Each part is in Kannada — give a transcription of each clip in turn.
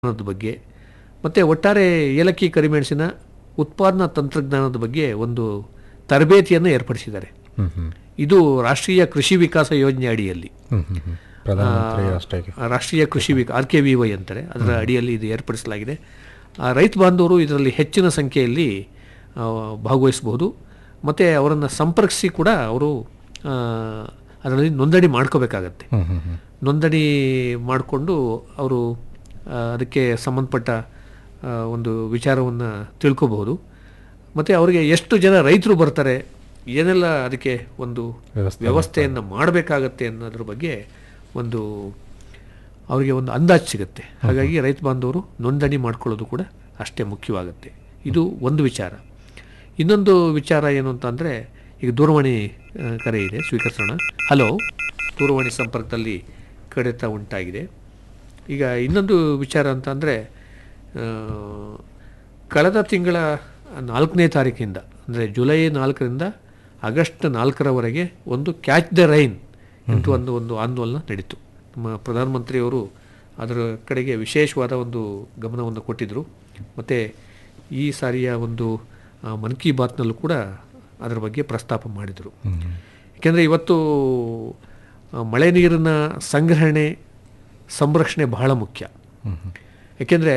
ಅನ್ನೋದ್ರ ಬಗ್ಗೆ ಮತ್ತು ಒಟ್ಟಾರೆ ಏಲಕ್ಕಿ ಕರಿಮೆಣಸಿನ ಉತ್ಪಾದನಾ ತಂತ್ರಜ್ಞಾನದ ಬಗ್ಗೆ ಒಂದು ತರಬೇತಿಯನ್ನು ಏರ್ಪಡಿಸಿದ್ದಾರೆ ಹ್ಮ್ ಹ್ಮ್ ಇದು ರಾಷ್ಟ್ರೀಯ ಕೃಷಿ ವಿಕಾಸ ಯೋಜನೆ ಅಡಿಯಲ್ಲಿ ಹ್ಮ್ ಹ್ಮ್ ಹ್ಮ್ ಪ್ರಧಾನಮಂತ್ರಿ ರಾಷ್ಟ್ರೀಯ ಆ, ರಾಷ್ಟ್ರೀಯ ಕೃಷಿ ವಿಕ ಆರ್ ಕೆ ವಿ ವೈ ಅಂತಾರೆ ಅದರ ಅಡಿಯಲ್ಲಿ ಇದು ಏರ್ಪಡಿಸಲಾಗಿದೆ ಆ, ರೈತ ಬಾಂಧವರು ಇದರಲ್ಲಿ ಹೆಚ್ಚಿನ ಸಂಖ್ಯೆಯಲ್ಲಿ ಆ, ಭಾಗವಹಿಸಬಹುದು ಮತ್ತು ಅವರನ್ನು ಸಂಪರ್ಕಿಸಿ ಕೂಡ ಅವರು ಆ, ಅದರಲ್ಲಿ ನೋಂದಣಿ ಮಾಡ್ಕೋಬೇಕಾಗತ್ತೆ ಹ್ಮ್ ಹ್ಮ್ ಹ್ಮ್ ನೋಂದಣಿ ಮಾಡಿಕೊಂಡು ಅವರು ಆ, ಅದಕ್ಕೆ ಸಂಬಂಧಪಟ್ಟ ಆ, ಒಂದು ವಿಚಾರವನ್ನು ತಿಳ್ಕೊಬಹುದು ಮತ್ತು ಅವರಿಗೆ ಎಷ್ಟು ಜನ ರೈತರು ಬರ್ತಾರೆ ಏನೆಲ್ಲ ಅದಕ್ಕೆ ಒಂದು ವ್ಯವಸ್ಥೆ ವ್ಯವಸ್ಥೆಯನ್ನು ಮಾಡಬೇಕಾಗತ್ತೆ ಅನ್ನೋದ್ರ ಬಗ್ಗೆ ಒಂದು ಅವರಿಗೆ ಒಂದು ಅಂದಾಜು ಸಿಗುತ್ತೆ ಹಾಗಾಗಿ ರೈತ ಬಾಂಧವರು ನೋಂದಣಿ ಮಾಡ್ಕೊಳ್ಳೋದು ಕೂಡ ಅಷ್ಟೇ ಮುಖ್ಯವಾಗುತ್ತೆ ಇದು ಒಂದು ವಿಚಾರ ಇನ್ನೊಂದು ವಿಚಾರ ಏನು ಅಂತಂದರೆ ಈಗ ದೂರವಾಣಿ ಆ, ಕರೆ ಇದೆ ಸ್ವೀಕರಿಸೋಣ ಹಲೋ ದೂರವಾಣಿ ಸಂಪರ್ಕದಲ್ಲಿ ಕಡಿತ ಉಂಟಾಗಿದೆ ಈಗ ಇನ್ನೊಂದು ವಿಚಾರ ಅಂತಂದರೆ ಕಳೆದ ತಿಂಗಳ ನಾಲ್ಕನೇ ತಾರೀಕಿಂದ ಅಂದರೆ ಜುಲೈ ನಾಲ್ಕರಿಂದ ಆಗಸ್ಟ್ ನಾಲ್ಕರವರೆಗೆ ಒಂದು ಕ್ಯಾಚ್ ದ ರೈನ್ ಅಂತ ಒಂದು ಒಂದು ಆಂದೋಲನ ನಡೀತು ನಮ್ಮ ಪ್ರಧಾನಮಂತ್ರಿಯವರು ಅದರ ಕಡೆಗೆ ವಿಶೇಷವಾದ ಒಂದು ಗಮನವನ್ನು ಕೊಟ್ಟಿದ್ದರು ಮತ್ತು ಈ ಸಾರಿಯ ಒಂದು ಆ, ಮನ್ ಕಿ ಬಾತ್ನಲ್ಲೂ ಕೂಡ ಅದರ ಬಗ್ಗೆ ಪ್ರಸ್ತಾಪ ಮಾಡಿದರು ಹ್ಮ್ ಹ್ಮ್ ಏಕೆಂದರೆ ಇವತ್ತು ಆ, ಮಳೆ ನೀರಿನ ಸಂಗ್ರಹಣೆ ಸಂರಕ್ಷಣೆ ಬಹಳ ಮುಖ್ಯ ಹ್ಮ್ ಹ್ಮ್ ಏಕೆಂದರೆ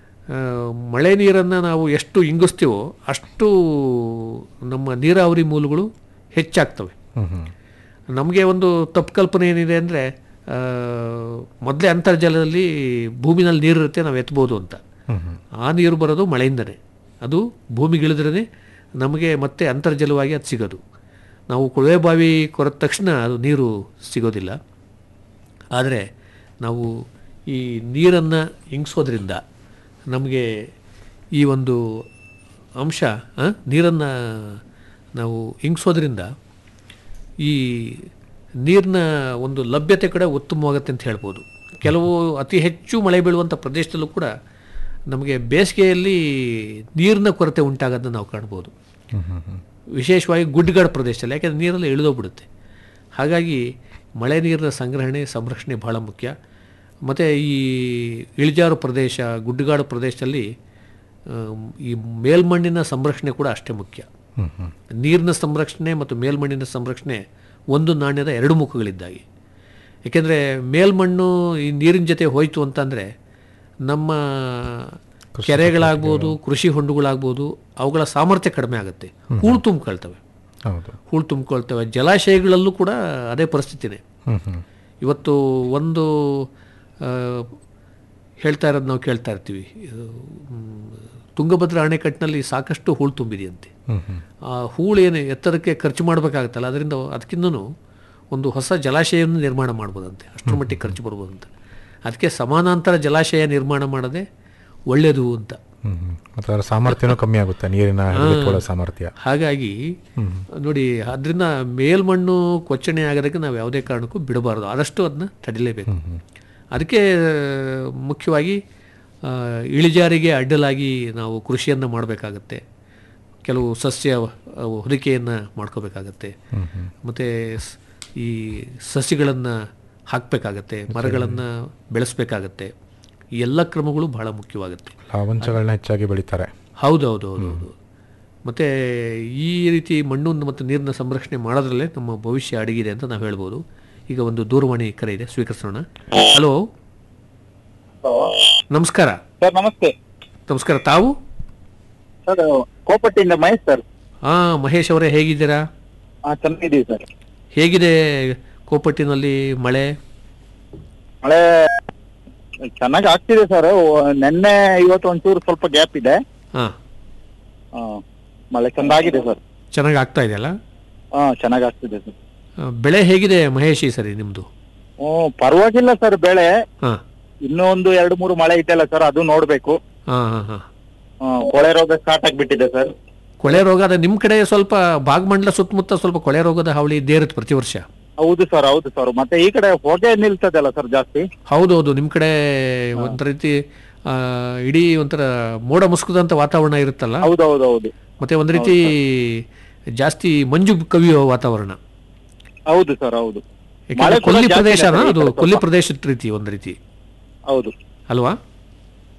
ಮಳೆ ನೀರನ್ನು ನಾವು ಎಷ್ಟು ಇಂಗಿಸ್ತೀವೋ ಅಷ್ಟು ನಮ್ಮ ನೀರಾವರಿ ಮೂಲಗಳು ಹೆಚ್ಚಾಗ್ತವೆ ಹ್ಮ್ ಹ್ಮ್ ನಮಗೆ ಒಂದು ತಪ್ಪು ಕಲ್ಪನೆ ಏನಿದೆ ಅಂದರೆ ಮೊದಲೇ ಅಂತರ್ಜಲದಲ್ಲಿ ಭೂಮಿನಲ್ಲಿ ನೀರಿರುತ್ತೆ ನಾವು ಎತ್ಬೋದು ಅಂತ ಹ್ಮ್ ಹ್ಮ್ ಆ ನೀರು ಬರೋದು ಮಳೆಯಿಂದನೇ ಅದು ಭೂಮಿಗಿಳಿದ್ರೇ ನಮಗೆ ಮತ್ತೆ ಅಂತರ್ಜಲವಾಗಿ ಅದು ಸಿಗೋದು ನಾವು ಕೊಳವೆ ಬಾವಿ ಕೊರೆದ ತಕ್ಷಣ ಅದು ನೀರು ಸಿಗೋದಿಲ್ಲ ಆದರೆ ನಾವು ಈ ನೀರನ್ನು ಇಂಗಿಸೋದ್ರಿಂದ ನಮಗೆ ಈ ಒಂದು ಅಂಶ ನೀರನ್ನು ನಾವು ಇಂಗಿಸೋದ್ರಿಂದ ಈ ನೀರಿನ ಒಂದು ಲಭ್ಯತೆ ಕಡೆ ಉತ್ತಮವಾಗುತ್ತೆ ಅಂತ ಹೇಳ್ಬೋದು ಕೆಲವು ಅತಿ ಹೆಚ್ಚು ಮಳೆ ಬೀಳುವಂಥ ಪ್ರದೇಶದಲ್ಲೂ ಕೂಡ ನಮಗೆ ಬೇಸಿಗೆಯಲ್ಲಿ ನೀರಿನ ಕೊರತೆ ಉಂಟಾಗೋದನ್ನ ನಾವು ಕಾಣ್ಬೋದು ಹ್ಮ್ ಹ್ಮ್ ಹ್ಮ್ ವಿಶೇಷವಾಗಿ ಗುಡ್ಡಗಾಡು ಪ್ರದೇಶದಲ್ಲಿ ಯಾಕೆಂದರೆ ನೀರೆಲ್ಲ ಇಳಿದೋಗ್ಬಿಡುತ್ತೆ ಹಾಗಾಗಿ ಮಳೆ ನೀರಿನ ಸಂಗ್ರಹಣೆ ಸಂರಕ್ಷಣೆ ಭಾಳ ಮುಖ್ಯ ಮತ್ತು ಈ ಇಳಿಜಾರು ಪ್ರದೇಶ ಗುಡ್ಡಗಾಡು ಪ್ರದೇಶದಲ್ಲಿ ಆಮ್, ಈ ಮೇಲ್ಮಣ್ಣಿನ ಸಂರಕ್ಷಣೆ ಕೂಡ ಅಷ್ಟೇ ಮುಖ್ಯ ಹ್ಮ್ ಹ್ಮ್ ನೀರಿನ ಸಂರಕ್ಷಣೆ ಮತ್ತು ಮೇಲ್ಮಣ್ಣಿನ ಸಂರಕ್ಷಣೆ ಒಂದು ನಾಣ್ಯದ ಎರಡು ಮುಖಗಳಿದ್ದಾಗಿ ಏಕೆಂದರೆ ಮೇಲ್ಮಣ್ಣು ಈ ನೀರಿನ ಜೊತೆ ಹೋಯಿತು ಅಂತಂದರೆ ನಮ್ಮ ಕೆರೆಗಳಾಗ್ಬೋದು ಕೃಷಿ ಹೊಂಡಗಳಾಗ್ಬೋದು ಅವುಗಳ ಸಾಮರ್ಥ್ಯ ಕಡಿಮೆ ಆಗುತ್ತೆ ಹೂಳು ತುಂಬಿಕೊಳ್ತವೆ ಹೌದು ಹೂಳು ತುಂಬಿಕೊಳ್ತವೆ ಜಲಾಶಯಗಳಲ್ಲೂ ಕೂಡ ಅದೇ ಪರಿಸ್ಥಿತಿನೇ ಹ್ಮ್ ಹ್ಮ್ ಇವತ್ತು ಒಂದು ಆ, ಹೇಳ್ತಾ ಇರೋದು ನಾವು ಕೇಳ್ತಾ ಇರ್ತೀವಿ ಇದು, ಮ್, ತುಂಗಭದ್ರಾ ಅಣೆಕಟ್ಟಿನಲ್ಲಿ ಸಾಕಷ್ಟು ಹೂಳು ತುಂಬಿದೆಯಂತೆ ಹ್ಮ್ ಹ್ಮ್ ಆ ಹೂಳು ಏನು ಎತ್ತರಕ್ಕೆ ಖರ್ಚು ಮಾಡಬೇಕಾಗತ್ತಲ್ಲ ಅದರಿಂದ ಅದಕ್ಕಿಂತನೂ ಒಂದು ಹೊಸ ಜಲಾಶಯವನ್ನು ನಿರ್ಮಾಣ ಮಾಡ್ಬೋದಂತೆ ಅಷ್ಟರ ಮಟ್ಟಿಗೆ ಖರ್ಚು ಬರ್ಬೋದಂತೆ ಅದಕ್ಕೆ ಸಮಾನಾಂತರ ಜಲಾಶಯ ನಿರ್ಮಾಣ ಮಾಡೋದೇ ಒಳ್ಳೆಯದು ಅಂತ ಹ್ಮ್ ಹ್ಮ್ ಮತ್ತು ಅದರ ಸಾಮರ್ಥ್ಯನೂ ಕಮ್ಮಿ ಆಗುತ್ತೆ ನೀರಿನ ಹಿಡಿದಿಟ್ಕೊಳ್ಳೋ ಸಾಮರ್ಥ್ಯ ಹಾಗಾಗಿ ನೋಡಿ ಅದರಿಂದ ಮೇಲ್ಮಣ್ಣು ಕೊಚ್ಚಣೆ ಆಗೋದಕ್ಕೆ ನಾವು ಯಾವುದೇ ಕಾರಣಕ್ಕೂ ಬಿಡಬಾರ್ದು ಆದಷ್ಟು ಅದನ್ನ ತಡಿಲೇಬೇಕು ಅದಕ್ಕೆ ಮುಖ್ಯವಾಗಿ ಆ, ಇಳಿಜಾರಿಗೆ ಅಡ್ಡಲಾಗಿ ನಾವು ಕೃಷಿಯನ್ನು ಮಾಡಬೇಕಾಗತ್ತೆ ಕೆಲವು ಸಸ್ಯ ಆ, ಹೊದಿಕೆಯನ್ನು ಮಾಡ್ಕೋಬೇಕಾಗತ್ತೆ ಹ್ಮ್ ಹ್ಮ್ ಮತ್ತು ಈ ಸಸಿಗಳನ್ನು ಹಾಕಬೇಕಾಗತ್ತೆ ಮರಗಳನ್ನು ಬೆಳೆಸಬೇಕಾಗತ್ತೆ ಈ ಎಲ್ಲ ಕ್ರಮಗಳು ಬಹಳ ಮುಖ್ಯವಾಗುತ್ತೆ ಲಾವಂಚಗಳನ್ನ ಹೆಚ್ಚಾಗಿ ಬೆಳೀತಾರೆ ಹೌದು ಹೌದು ಹೌದು ಹೌದು ಮತ್ತು ಈ ರೀತಿ ಮಣ್ಣು ಮತ್ತು ನೀರಿನ ಸಂರಕ್ಷಣೆ ಮಾಡೋದ್ರಲ್ಲೇ ನಮ್ಮ ಭವಿಷ್ಯ ಅಡಗಿದೆ ಅಂತ ನಾವು ಹೇಳ್ಬೋದು ಈಗ ಒಂದು ದೂರವಾಣಿ ಕರೆ ಇದೆ ಸ್ವೀಕರಿಸೋಣ ಹಲೋ ನಮಸ್ಕಾರ ಸರ್ ನಮಸ್ತೆ ನಮಸ್ಕಾರ ತಾವು ಸರ್ ಕೋಪಟ್ಟಿಯಿಂದ ಮಹೇಶ್ ಸರ್ ಹಾಂ ಮಹೇಶ್ ಅವರೇ ಹೇಗಿದ್ದೀರಾ ಹಾ ಚೆನ್ನಾಗಿದ್ದೀವಿ ಸರ್ ಹೇಗಿದೆ ಕೋಪಟ್ಟಿನಲ್ಲಿ ಮಳೆ ಮಳೆ ಚೆನ್ನಾಗಿ ಆಗ್ತಿದೆ ಸರ್ ನಿನ್ನೆ ಇವತ್ತು ಒಂಚೂರು ಸ್ವಲ್ಪ ಗ್ಯಾಪ್ ಇದೆ ಹಾಂ ಹಾ ಮಳೆ ಚೆಂದಾಗಿದೆ ಸರ್ ಚೆನ್ನಾಗಿ ಆಗ್ತಾ ಇದೆಯಲ್ಲ ಹಾ ಚೆನ್ನಾಗಿ ಆಗ್ತಿದೆ ಸರ್ ಆ, ಬೆಳೆ ಹೇಗಿದೆ ಮಹೇಶ್ ಈ ಸರಿ ನಿಮ್ಮದು ಹ್ಮ್ ಪರವಾಗಿಲ್ಲ ಸರ್ ಬೆಳೆ ಹಾಂ ಇನ್ನೂ ಒಂದು ಎರಡು ಮೂರು ಮಳೆ ಇದೆಯಲ್ಲ ಸರ್ ಅದು ನೋಡ್ಬೇಕು ಹಾಂ ಹಾಂ ಹಾಂ ಹಾ, ಕೊಳೆ ರೋಗ ಸ್ಟಾರ್ಟ್ ಆಗ್ಬಿಟ್ಟಿದೆ ಸರ್ ಕೊಳೆ ರೋಗ ಅದ ನಿಮ್ಮ ಕಡೆ ಸ್ವಲ್ಪ ಭಾಗಮಂಡಲ ಸುತ್ತಮುತ್ತ ಸ್ವಲ್ಪ ಕೊಳೆ ರೋಗದ ಹಾವಳಿ ಇದ್ದೇ ಇರುತ್ತೆ ಪ್ರತಿ ವರ್ಷ ಹೌದು ಸರ್ ಹೌದು ಸರ್ ಮತ್ತೆ ಈ ಕಡೆ ಹೊಗೆ ನಿಲ್ತದಲ್ಲ ಸರ್ ಜಾಸ್ತಿ ಹೌದೌದು ನಿಮ್ಮ ಕಡೆ ಒಂಥರ ರೀತಿ ಆ, ಇಡೀ ಒಂಥರ ಮೋಡ ಮುಸುಕದಂತ ವಾತಾವರಣ ಇರುತ್ತಲ್ಲ ಹೌದು ಹೌದು ಹೌದು ಮತ್ತೆ ಒಂದು ರೀತಿ ಜಾಸ್ತಿ ಮಂಜು ಕವಿಯೋ ವಾತಾವರಣ ಹೌದು ಸರ್ ಹೌದು ಯಾಕೆಂದ್ರೆ ಮಳೆ ಕೂಡ ಕೊಲ್ಲಿ ಜಾಸ್ತಿ ಪ್ರದೇಶ ಇದೆ ಸರ್ ಈ ಅದು ಕಡೆ ಕೊಲ್ಲಿ ಸ್ವಲ್ಪ. ಪ್ರದೇಶದ ರೀತಿ ಒಂದು ರೀತಿ ಹೌದು ಅಲ್ವಾ